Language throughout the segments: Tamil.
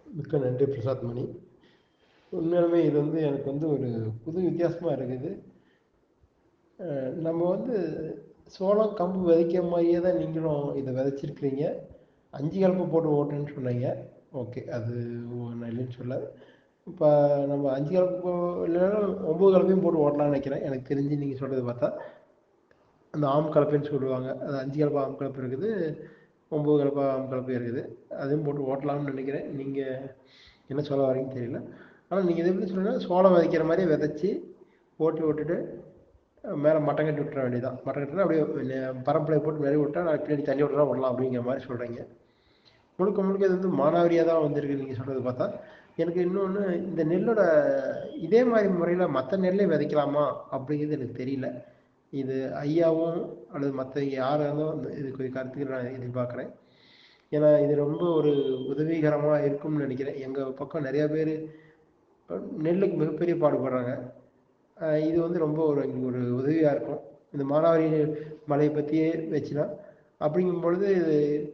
மிக்க நன்றி பிரசாத் மணி உண்மையாலுமே இது வந்து எனக்கு வந்து ஒரு புது வித்தியாசமாக இருக்குது அஹ் நம்ம வந்து சோளம் கம்பு விதைக்கிற மாதிரியே தான் நீங்களும் இதை விதைச்சிருக்கிறீங்க அஞ்சு கலப்பு போட்டு ஓட்டுன்னு சொன்னீங்க ஓகே அது நான் இல்லைன்னு சொல்ல இப்போ நம்ம அஞ்சு கலப்பு இல்லைன்னா ஒம்பது கலப்பையும் போட்டு ஓட்டலாம்னு நினைக்கிறேன் எனக்கு தெரிஞ்சு நீங்கள் சொல்கிறத பார்த்தா அந்த ஆம் கலப்பைன்னு சொல்லுவாங்க அது அஞ்சு கலப்பை ஆம் கலப்பு இருக்குது ஒம்பது கலப்பை ஆம் கலப்பை இருக்குது அதையும் போட்டு ஓட்டலாம்னு நினைக்கிறேன் நீங்கள் என்ன சொல்ல வரீங்கன்னு தெரியல ஆனால் நீங்கள் இது எப்படி சொல்லுங்கள் சோளம் விதைக்கிற மாதிரியே விதைச்சி ஓட்டி விட்டுட்டு மேலே மட்டம் கட்டி விட்டுற வேண்டியதான் மட்டம் கட்டினா அப்படியே நெ- பரம்பரை போட்டு நிறைய விட்டா நான் பின்னாடி தள்ளி விட்றா விடலாம் அப்படிங்கிற மாதிரி சொல்கிறீங்க முழுக்க முழுக்க இது வந்து மானாவாரியாக தான் வந்திருக்கு நீங்கள் சொல்கிறது பார்த்தா எனக்கு இன்னொன்று இந்த நெல்லோட இதே மாதிரி முறையில் மற்ற நெல்லை விதைக்கலாமா அப்படிங்கிறது எனக்கு தெரியல இது ஐயாவும் அல்லது மற்ற யாராக இருந்தாலும் இந்த இதுக்கு கருத்துக்கள் நான் எதிர்பார்க்குறேன் ஏன்னா இது ரொம்ப ஒரு உதவிகரமாக இருக்கும்னு நினைக்கிறேன் எங்கள் பக்கம் நிறையா பேர் நெல்லுக்கு மிகப்பெரிய பாடுபடுறாங்க அஹ் இது வந்து ரொம்ப ஒரு எங்களுக்கு ஒரு உதவியாக இருக்கும் இந்த மானாவாரி மலையை பற்றியே வச்சுனா அப்படிங்கும் பொழுது இது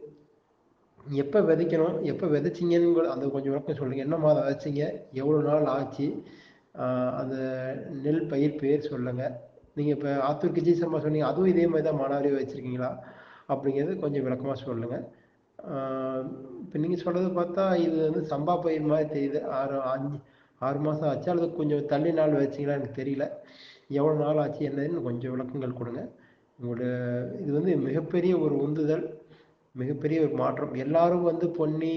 எப்போ விதைக்கணும் எப்போ விதைச்சிங்கன்னு கூட அந்த கொஞ்சம் விளக்கம் சொல்லுங்கள் என்ன மாதம் விதைச்சிங்க எவ்வளோ நாள் ஆச்சு ஆஹ் அந்த நெல் பயிர் பேர் சொல்லுங்கள் நீங்கள் இப்போ ஆத்தூர் கிச்சி சம்பா சொன்னீங்க அதுவும் இதே மாதிரி தான் மானாவாரி வச்சுருக்கீங்களா அப்படிங்கிறது கொஞ்சம் விளக்கமாக சொல்லுங்கள் இப்போ நீங்கள் சொல்கிறது பார்த்தா இது வந்து சம்பா பயிர் மாதிரி தெரியுது ஆறு அஞ்சு ஆறு மாதம் ஆச்சு அல்லது கொஞ்சம் தள்ளி நாள் வச்சிங்களா எனக்கு தெரியல எவ்வளோ நாள் ஆச்சு என்னதுன்னு கொஞ்சம் விளக்கங்கள் கொடுங்க உங்களோட இது வந்து மிகப்பெரிய ஒரு உந்துதல் மிகப்பெரிய ஒரு மாற்றம் எல்லாரும் வந்து பொன்னி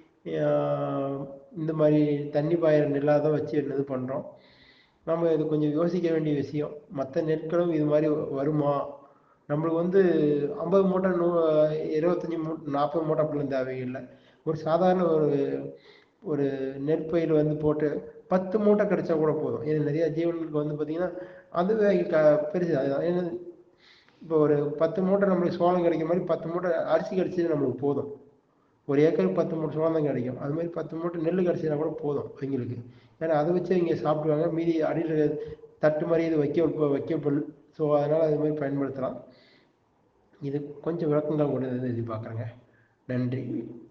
ஆஹ் இந்த மாதிரி தண்ணி பாயிற நெல்லாக தான் வச்சு என்னது பண்ணுறோம் நம்ம இது கொஞ்சம் யோசிக்க வேண்டிய விஷயம் மற்ற நெற்களும் இது மாதிரி வருமா நம்மளுக்கு வந்து ஐம்பது மூட்டை நூ இருபத்தஞ்சி மூட்டை நாற்பது மூட்டை அப்படிலாம் தேவையில்லை ஒரு சாதாரண ஒரு ஒரு நெற்பயிர் வந்து போட்டு பத்து மூட்டை கிடைச்சா கூட போதும் ஏன்னா நிறைய ஜீவன்களுக்கு வந்து பார்த்திங்கன்னா அதுவே க பெருசு அதுதான் ஏன்னா இப்போ ஒரு பத்து மூட்டை நம்மளுக்கு சோளம் கிடைக்கிற மாதிரி பத்து மூட்டை அரிசி கிடைச்சது நம்மளுக்கு போதும் ஒரு ஏக்கருக்கு பத்து மூட்டை சோளம் தான் கிடைக்கும் அது மாதிரி பத்து மூட்டை நெல் கிடைச்சதுனா கூட போதும் அவங்களுக்கு ஏன்னா அதை வச்சு இங்கே சாப்பிடுவாங்க மீதி அடியில் தட்டு மாதிரி இது வைக்க வைக்கப்பொருள் ஸோ அதனால் அது மாதிரி பயன்படுத்தலாம் இது கொஞ்சம் விளக்கங்கள் கொடுத்து எதிர்பார்க்குறேங்க நன்றி